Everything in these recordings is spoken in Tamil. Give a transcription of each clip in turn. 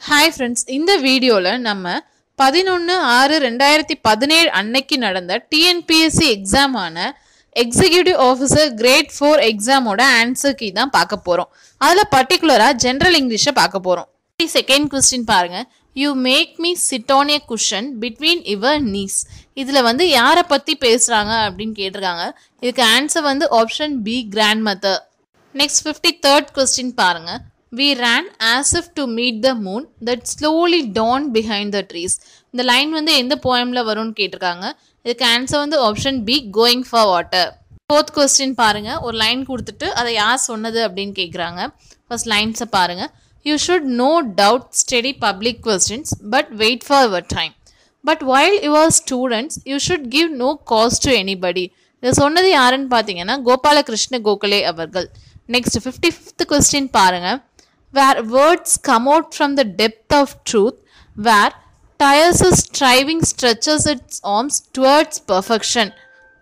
ஹாய் ஃப்ரெண்ட்ஸ் இந்த வீடியோவில் நம்ம பதினொன்று ஆறு ரெண்டாயிரத்தி பதினேழு அன்னைக்கு நடந்த டிஎன்பிஎஸ்சி எக்ஸாமான எக்ஸிக்யூட்டிவ் ஆஃபீஸர் கிரேட் ஃபோர் எக்ஸாமோட ஆன்சர் கீ தான் பார்க்க போகிறோம் அதில் பர்டிகுலராக ஜென்ரல் இங்கிலீஷை பார்க்க போகிறோம் செகண்ட் கொஸ்டின் பாருங்க you make me sit on a cushion between your knees இதில் வந்து யாரை பற்றி பேசுகிறாங்க அப்படின்னு கேட்டிருக்காங்க இதுக்கு ஆன்சர் வந்து option B grandmother next fifty third question பாருங்க we ran as if to meet the moon that slowly dawn behind the trees இந்த லைன் வந்து எந்த போயமில் வரும்னு கேட்டிருக்காங்க இதுக்கு ஆன்சர் வந்து option B going for water fourth question பாருங்க ஒரு லைன் கொடுத்துட்டு அதை யார் சொன்னது அப்படின்னு கேட்குறாங்க ஃபர்ஸ்ட் லைன்ஸை பாருங்க you should no doubt study public questions but wait for your time but while your students you should give no cost to anybody இதை சொன்னது யாருன்னு பார்த்தீங்கன்னா கோபாலகிருஷ்ண கோகலே அவர்கள் நெக்ஸ்ட் ஃபிஃப்டி ஃபிஃப்த் கொஸ்டின் பாருங்க where words come out from the depth of truth where tireless striving stretches its arms towards perfection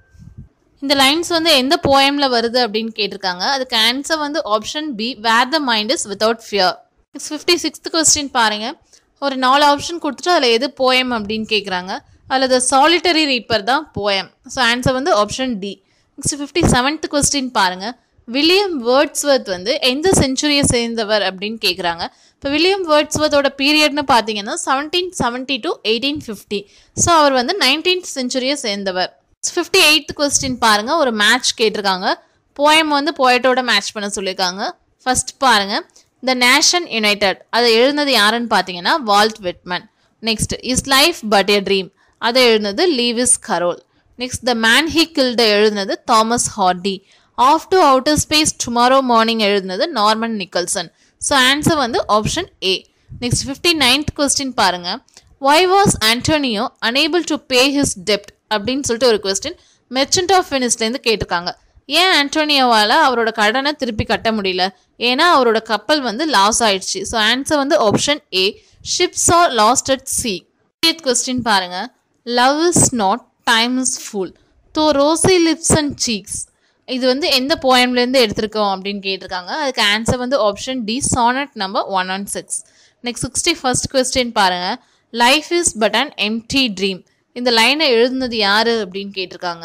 இந்த லைன்ஸ் வந்து எந்த போயமில் வருது அப்படின்னு கேட்டிருக்காங்க அதுக்கு ஆன்சர் வந்து option B where the mind is without fear next fifty sixth question பாருங்க ஒரு நாலு ஆப்ஷன் கொடுத்துட்டு அதில் எது போயம் அப்படின்னு கேட்குறாங்க அதில் த சாலிட்டரி ரீப்பர் தான் போயம் ஸோ ஆன்சர் வந்து option D next fifty seventh question பாருங்க வில்லியம் வேர்ட்ஸ்வர்த் வந்து எந்த செஞ்சுரியை சேர்ந்தவர் அப்படின்னு கேட்குறாங்க இப்போ வில்லியம் வேர்ட்ஸ்வர்த்தோட பீரியட்னு பார்த்தீங்கன்னா seventeen seventy to eighteen fifty so அவர் வந்து நைன்டீன்த் செஞ்சுரியை சேர்ந்தவர் ஃபிஃப்டி எயித் கொஸ்டின் பாருங்க ஒரு மேட்ச் கேட்டிருக்காங்க போயம் வந்து போயட்டோட மேட்ச் பண்ண சொல்லியிருக்காங்க ஃபர்ஸ்ட் பாருங்க த நேஷன் யுனைடெட் அதை எழுதினது யாருன்னு பார்த்தீங்கன்னா Walt Whitman next is life but a dream அதை எழுதினது Lewis Carroll next the man he killed எழுதினது Thomas Hardy off to outer space tomorrow morning எழுதினது நார்மன் நிக்கல்சன் ஸோ ஆன்சர் வந்து option A next fifty ninth question பாருங்க why was Antonio unable to pay his டெப்ட் அப்படின்னு சொல்லிட்டு ஒரு கொஸ்டின் மெர்ச்சன்ட் ஆஃப் வெனிஸ்லேருந்து கேட்டிருக்காங்க ஏன் ஆண்டோனியோவால் அவரோட கடனை திருப்பி கட்ட முடியல ஏன்னா அவரோட கப்பல் வந்து லாஸ் ஆயிடுச்சு ஸோ ஆன்சர் வந்து option A ships are lost at sea question பாருங்க love is not time is fool though rosy lips and cheeks இது வந்து எந்த போயம்லேருந்து எடுத்திருக்கோம் அப்படின்னு கேட்டிருக்காங்க அதுக்கு ஆன்சர் வந்து option D sonnet number one one six next sixty first question பாருங்க life is but an empty dream இந்த லைனை எழுதுனது யாரு அப்படின்னு கேட்டிருக்காங்க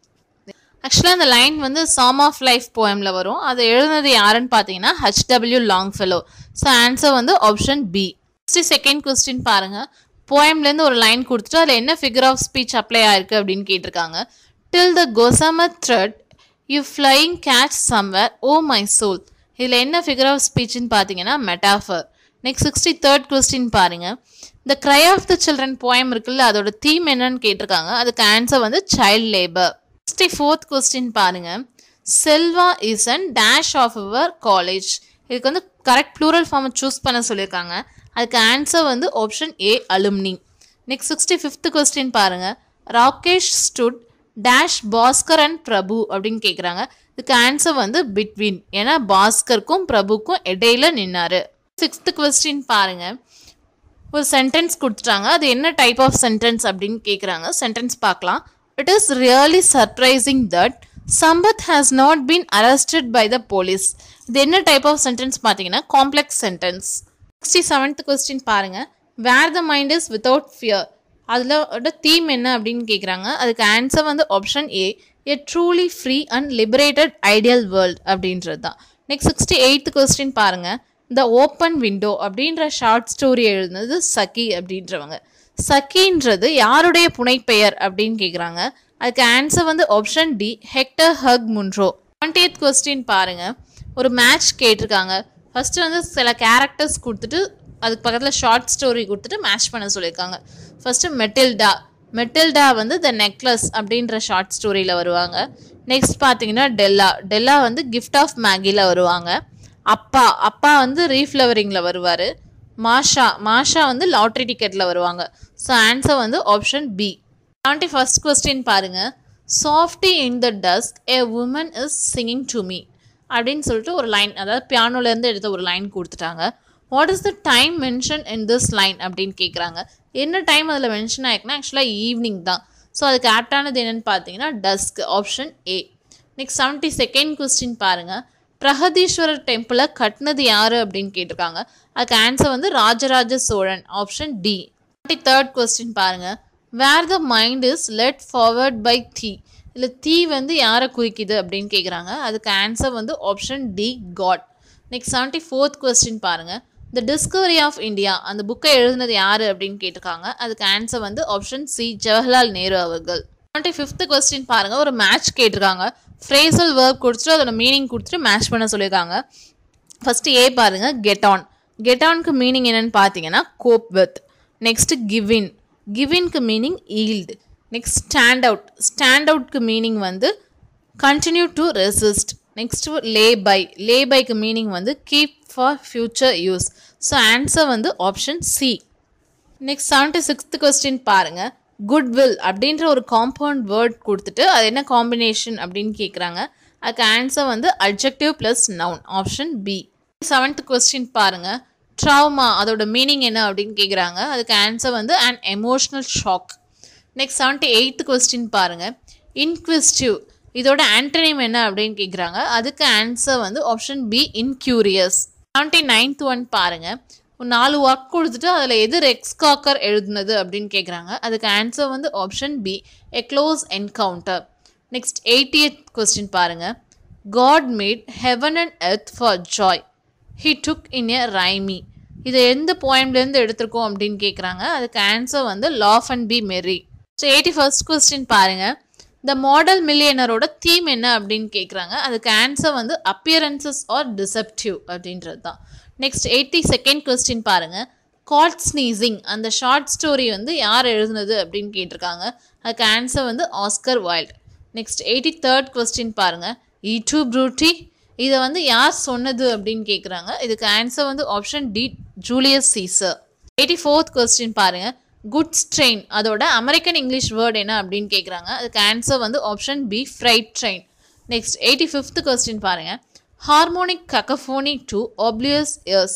ஆக்சுவலாக அந்த லைன் வந்து சாம் ஆஃப் லைஃப் போயமில் வரும் அதை எழுதுனது யாருன்னு பார்த்தீங்கன்னா HW Longfellow so answer வந்து option B sixty second question பாருங்க போயம்லேருந்து ஒரு லைன் கொடுத்துட்டு அதில் என்ன ஃபிகர் ஆஃப் ஸ்பீச் அப்ளை ஆயிருக்கு அப்படின்னு கேட்டிருக்காங்க till the gossamer thread you flying catch somewhere O my soul இதில் என்ன ஃபிகர் ஆஃப் ஸ்பீச்னு பார்த்தீங்கன்னா metaphor next sixty third question பாருங்க the cry of the children poem இருக்குல்ல அதோட தீம் என்னன்னு கேட்டிருக்காங்க அதுக்கு ஆன்சர் வந்து child labour sixty fourth question பாருங்க Selva is and dash of our college இதுக்கு வந்து கரெக்ட் ப்ளூரல் ஃபார்மை சூஸ் பண்ண சொல்லியிருக்காங்க அதுக்கு ஆன்சர் வந்து option A alumni next sixty fifth question பாருங்க Rakesh stood dash Bhaskar and Prabhu அப்படின்னு கேட்குறாங்க இதுக்கு ஆன்சர் வந்து பிட்வீன் ஏன்னா பாஸ்கருக்கும் பிரபுக்கும் இடையில நின்னாரு சிக்ஸ்த் கொஸ்டின் பாருங்க ஒரு சென்டென்ஸ் கொடுத்துட்டாங்க அது என்ன டைப் ஆஃப் சென்டென்ஸ் அப்படின்னு கேட்குறாங்க சென்டென்ஸ் பார்க்கலாம் it is really surprising that Sampath has not been arrested by the police இது என்ன டைப் ஆஃப் சென்டென்ஸ் பார்த்தீங்கன்னா complex sentence sixty seventh question பாருங்க where the mind is without fear அதில் தீம் என்ன அப்படின்னு கேட்குறாங்க அதுக்கு ஆன்சர் வந்து option A a truly free and liberated ideal world அப்படின்றது தான் நெக்ஸ்ட் சிக்ஸ்டி எயித் கொஸ்டின் பாருங்க த ஓப்பன் விண்டோ அப்படின்ற ஷார்ட் ஸ்டோரி எழுதுனது சக்கி அப்படின்றவங்க சக்கின்றது யாருடைய புனைப்பெயர் அப்படின்னு கேட்குறாங்க அதுக்கு ஆன்சர் வந்து option D Hector Hugh Munro twentieth question பாருங்க ஒரு மேட்ச் கேட்டிருக்காங்க ஃபர்ஸ்ட் வந்து சில கேரக்டர்ஸ் கொடுத்துட்டு அதுக்கு பக்கத்தில் ஷார்ட் ஸ்டோரி கொடுத்துட்டு மேட்ச் பண்ண சொல்லியிருக்காங்க ஃபர்ஸ்ட் மெட்டில்டா மெட்டில்டா வந்து த நெக்லஸ் அப்படின்ற ஷார்ட் ஸ்டோரியில் வருவாங்க நெக்ஸ்ட் பார்த்தீங்கன்னா டெல்லா டெல்லா வந்து கிஃப்ட் ஆஃப் மேகியில் வருவாங்க அப்பா அப்பா வந்து ரீஃப்ளவரிங்கில் வருவார் மாஷா மாஷா வந்து லாட்ரி டிக்கெட்டில் வருவாங்க ஸோ ஆன்சர் வந்து option B seventy first question பாருங்க softly in the dusk a woman is singing to me அப்படின்னு சொல்லிட்டு ஒரு லைன் அதாவது பியானோலேருந்து எடுத்த ஒரு லைன் கொடுத்துட்டாங்க what is the time mention in this line அப்படின்னு கேட்குறாங்க என்ன டைம் அதில் மென்ஷன் ஆயிருக்குன்னா ஆக்சுவலாக ஈவினிங் தான் ஸோ அதுக்கு ஆப்டானது என்னென்னு பார்த்தீங்கன்னா dusk option A next seventy second question பாருங்கள் பிரகதீஸ்வரர் டெம்பிளை கட்டினது யாரு அப்படின்னு கேட்டிருக்காங்க அதுக்கு ஆன்சர் வந்து Rajaraja Cholan option D third question பாருங்க where the mind is led forward by thee இல்லை தீ வந்து யாரை குறிக்குது அப்படின்னு கேட்குறாங்க அதுக்கு ஆன்சர் வந்து option D god next seventy fourth question பாருங்க த டிஸ்கவரி ஆஃப் இந்தியா அந்த புக்கை எழுதினது யாரு அப்படின்னு கேட்டிருக்காங்க அதுக்கு ஆன்சர் வந்து ஆப்ஷன் சி ஜவஹர்லால் நேரு அவர்கள் டுவெண்ட்டி ஃபிஃப்த் கொஸ்டின் பாருங்க ஒரு மேட்ச் கேட்டிருக்காங்க ஃப்ரேசல் வேர்ப் கொடுத்துட்டு அதோட மீனிங் கொடுத்துட்டு மேட்ச் பண்ண சொல்லியிருக்காங்க ஃபஸ்ட்டு ஏ பாருங்க கெட் ஆன் கெட் ஆனுக்கு மீனிங் என்னன்னு பார்த்தீங்கன்னா கோப் with next கிவின் கிவின்க்கு meaning yield next stand out stand அவுட்க்கு meaning வந்து continue to resist next Leh by Leh bike meaning வந்து keep for future use so answer வந்து option C next seventy sixth question பாருங்க குட்வில் அப்படின்ற ஒரு காம்பவுண்ட் வேர்ட் கொடுத்துட்டு அது என்ன காம்பினேஷன் அப்படின்னு கேட்குறாங்க அதுக்கு ஆன்சர் வந்து adjective plus noun option B seventh question பாருங்க ட்ராமா அதோட மீனிங் என்ன அப்படின்னு கேட்குறாங்க அதுக்கு ஆன்சர் வந்து and emotional shock next seventy eighth question பாருங்க இன்க்விஸ்டிவ் இதோட ஆன்டனிம் என்ன அப்படின்னு கேட்குறாங்க அதுக்கு ஆன்சர் வந்து option B incurious seventy ninth one பாருங்க ஒரு நாலு ஒர்க் கொடுத்துட்டு அதில் எது ரெக்ஸ் காக்கர் எழுதுனது அப்படின்னு கேட்குறாங்க அதுக்கு ஆன்சர் வந்து option B a close encounter next eightieth question பாருங்க God made heaven and earth for joy he took in a rhyme இது எந்த போயம்லேருந்து எடுத்திருக்கோம் அப்படின்னு கேட்குறாங்க அதுக்கு ஆன்சர் வந்து laugh and be merry so eighty first question பாருங்க த மாடல் மில்லியனரோட தீம் என்ன அப்படின்னு கேட்குறாங்க அதுக்கு ஆன்சர் வந்து அப்பியரன்சஸ் ஆர் டிசப்டிவ் அப்படின்றது தான் நெக்ஸ்ட் எயிட்டி செகண்ட் கொஸ்டின் பாருங்க காட் ஸ்னீசிங் அந்த ஷார்ட் ஸ்டோரி வந்து யார் எழுதுனது அப்படின்னு கேட்டிருக்காங்க அதுக்கு ஆன்சர் வந்து Oscar Wilde next eighty third question பாருங்க இ டூ ப்ரூட்டி இதை வந்து யார் சொன்னது அப்படின்னு கேட்குறாங்க இதுக்கு ஆன்சர் வந்து option D Julius Caesar eighty fourth question பாருங்க குட் ட்ரெயின் அதோட அமெரிக்கன் இங்கிலீஷ் வேர்ட் என்ன அப்படின்னு கேட்குறாங்க அதுக்கு ஆன்சர் வந்து option B freight train next eighty fifth question பாருங்க harmonic cacophony to oblivious ears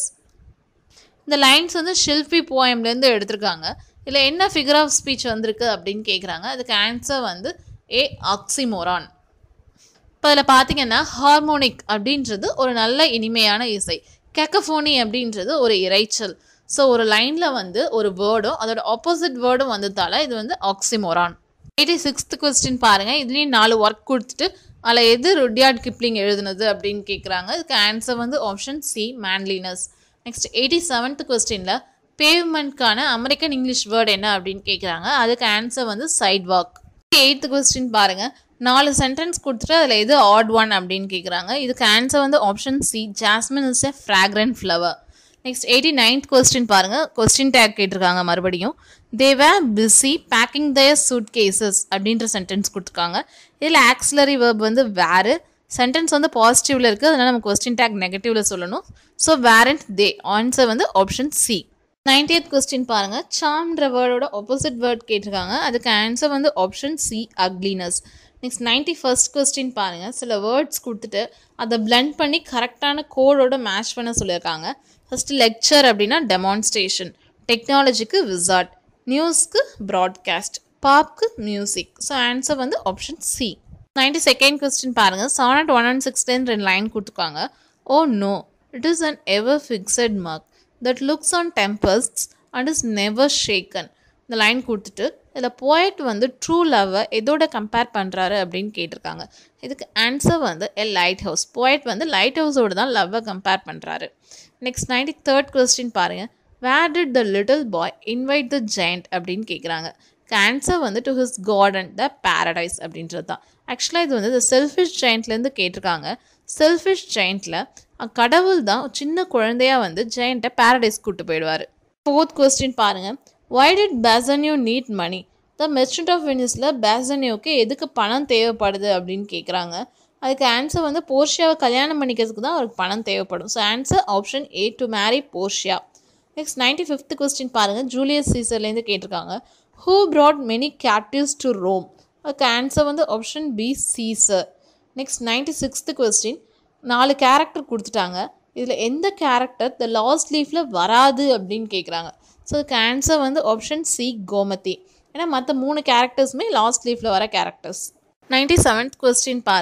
இந்த லைன்ஸ் வந்து ஷில்பி போயம்லேருந்து எடுத்திருக்காங்க இதில் என்ன ஃபிகர் ஆஃப் ஸ்பீச் வந்திருக்கு அப்படின்னு கேட்குறாங்க அதுக்கு ஆன்சர் வந்து ஏ ஆக்சிமோரான் இப்போ அதில் பார்த்தீங்கன்னா ஹார்மோனிக் அப்படின்றது ஒரு நல்ல இனிமையான இசை கெக்கஃபோனி அப்படின்றது ஒரு இரைச்சல் ஸோ ஒரு லைனில் வந்து ஒரு வேர்டும் அதோட ஆப்போசிட் வேர்டும் வந்ததால இது வந்து ஆக்சிமோரான் எயிட்டி சிக்ஸ்த் கொஸ்டின் பாருங்கள் இதுலேயும் நாலு ஒர்க் கொடுத்துட்டு அதில் எது ருட்யார்ட் கிப்ளிங் எழுதுனது அப்படின்னு கேட்குறாங்க இதுக்கு ஆன்சர் வந்து option C manliness next eighty seventh கொஸ்டினில் பேவ்மெண்ட்கான அமெரிக்கன் இங்கிலீஷ் வேர்டு என்ன அப்படின்னு கேட்குறாங்க அதுக்கு ஆன்சர் வந்து சைட் வாக் எயித்து கொஸ்டின் பாருங்கள் நாலு சென்டென்ஸ் கொடுத்துட்டு அதில் எது ஆட் ஒன் அப்படின்னு கேட்குறாங்க இதுக்கு ஆன்சர் வந்து option C jasmine is a fragrant flower next eighty ninth question பாருங்கள் கொஸ்டின் டேக் கேட்டிருக்காங்க மறுபடியும் they were busy packing their suitcases அப்படின்ற சென்டென்ஸ் கொடுத்துருக்காங்க இதில் ஆக்சிலரி வேர்ப் வந்து வேறு சென்டென்ஸ் வந்து பாசிட்டிவில் இருக்குது அதனால் நம்ம கொஸ்டின் டேக் நெகட்டிவில் சொல்லணும் ஸோ வேரண்ட் தே ஆன்சர் வந்து ஆப்ஷன் சி நைன்டியத் கொஸ்டின் பாருங்கள் சாம்ன்ற வேர்டோட ஆப்போசிட் வேர்ட் கேட்டிருக்காங்க அதுக்கு ஆன்சர் வந்து option C ugliness next ninety first question பாருங்கள் சில வேர்ட்ஸ் கொடுத்துட்டு அதை பிளெண்ட் பண்ணி கரெக்டான கோடோட மேட்ச் பண்ண சொல்லியிருக்காங்க ஃபஸ்ட்டு லெக்சர் அப்படின்னா டெமான்ஸ்ட்ரேஷன் டெக்னாலஜிக்கு விசார்ட் நியூஸ்க்கு ப்ராட்காஸ்ட் பாப்க்கு மியூசிக் ஸோ ஆன்சர் வந்து option C ninety second question பாருங்கள் செவன் அட் ஒன் ஒன் சிக்ஸ்லேருந்து ரெண்டு லைன் கொடுத்துருக்காங்க O no it is an ever fixed mark that looks on tempest and is never shaken இந்த லைன் கொடுத்துட்டு இதில் போயட் வந்து ட்ரூ லவ்வை எதோட கம்பேர் பண்ணுறாரு அப்படின்னு கேட்டிருக்காங்க இதுக்கு ஆன்சர் வந்து எ லைட் ஹவுஸ் போயட் வந்து லைட் ஹவுஸோடு தான் லவ்வை கம்பேர் பண்ணுறாரு நெக்ஸ்ட் நைன்டி தேர்ட் கொஸ்டின் பாருங்கள் where did the little boy invite the giant அப்படின்னு கேட்குறாங்க ஆன்சர் வந்து to his garden the paradise அப்படின்றது தான் ஆக்சுவலாக இது வந்து இந்த செல்ஃபிஷ் ஜெயண்ட்லேருந்து கேட்டிருக்காங்க செல்ஃபிஷ் ஜெயண்ட்டில் கடவுள் தான் சின்ன குழந்தையா வந்து ஜெயண்ட்டை பேரடைஸ் கூட்டு போயிடுவார் ஃபோர்த் கொஸ்டின் பாருங்கள் why did Bassanio need money the merchant of வெனிஸில் பேசன்யூக்கு எதுக்கு பணம் தேவைப்படுது அப்படின்னு கேட்குறாங்க அதுக்கு ஆன்சர் வந்து போர்ஷியாவை கல்யாணம் பண்ணிக்கிறதுக்கு தான் அவருக்கு பணம் தேவைப்படும் so answer option A to marry Portia next ninety fifth question பாருங்கள் ஜூலியஸ் சீசர்லேருந்து கேட்டிருக்காங்க who brought many captives to Rome அதுக்கு ஆன்சர் வந்து option B Caesar next ninety sixth question நாலு கேரக்டர் கொடுத்துட்டாங்க இதில் எந்த கேரக்டர் த லாஸ்ட் லீஃபில் வராது அப்படின்னு கேட்குறாங்க ஸோ அதுக்கு ஆன்சர் வந்து ஆப்ஷன் சி கோமதி ஏன்னா மற்ற மூணு கேரக்டர்ஸுமே லாஸ்ட் லீஃபில் வர கேரக்டர்ஸ் நைன்டி செவன்த் கொஸ்டின் பாருங்கள்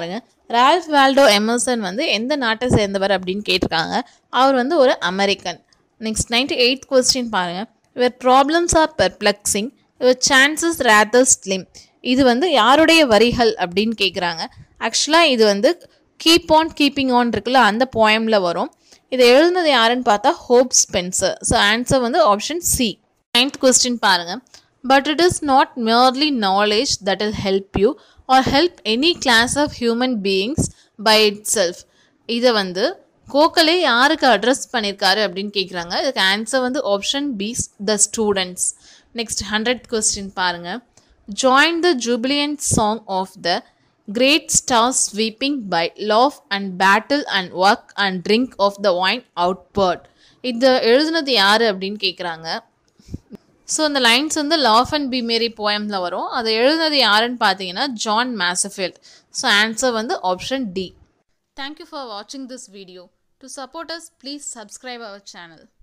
ரால்ஃப் வால்டோ எமர்சன் வந்து எந்த நாட்டை சேர்ந்தவர் அப்படின்னு கேட்டிருக்காங்க அவர் வந்து ஒரு American next ninety eight question பாருங்கள் your problems are perplexing your chances rather slim இது வந்து யாருடைய வரிகள் அப்படின்னு கேட்குறாங்க ஆக்சுவலாக இது வந்து கீப் ஆன் கீப்பிங் ஆன் இருக்குல்ல அந்த போயமில் வரும் இதை எழுதுனது யாருன்னு பார்த்தா ஹோப் ஸ்பென்சர் ஸோ ஆன்சர் வந்து ஆப்ஷன் சி நைன்த் கொஸ்டின் பாருங்கள் but it is not merely knowledge that will help you are help any class of human beings by itself இதை வந்து கோகலே யாருக்கு அட்ரஸ் பண்ணியிருக்காரு அப்படின்னு கேட்குறாங்க இதுக்கு ஆன்சர் வந்து option B the students next hundred question பாருங்கள் join the jubilant song of the great star sweeping by laugh and battle and work and drink of the wine outburst இதை எழுதுனது யார் அப்படின்னு கேட்குறாங்க ஸோ அந்த லைன்ஸ் வந்து லாஃப் அண்ட் பி மேரி போயமில் வரும் அதை எழுதுனது யாருன்னு பார்த்தீங்கன்னா ஜான் மேசஃபீல்ட் ஸோ ஆன்சர் வந்து ஆப்ஷன் டி தேங்க்யூ ஃபார் வாட்சிங் this video to support us please subscribe our channel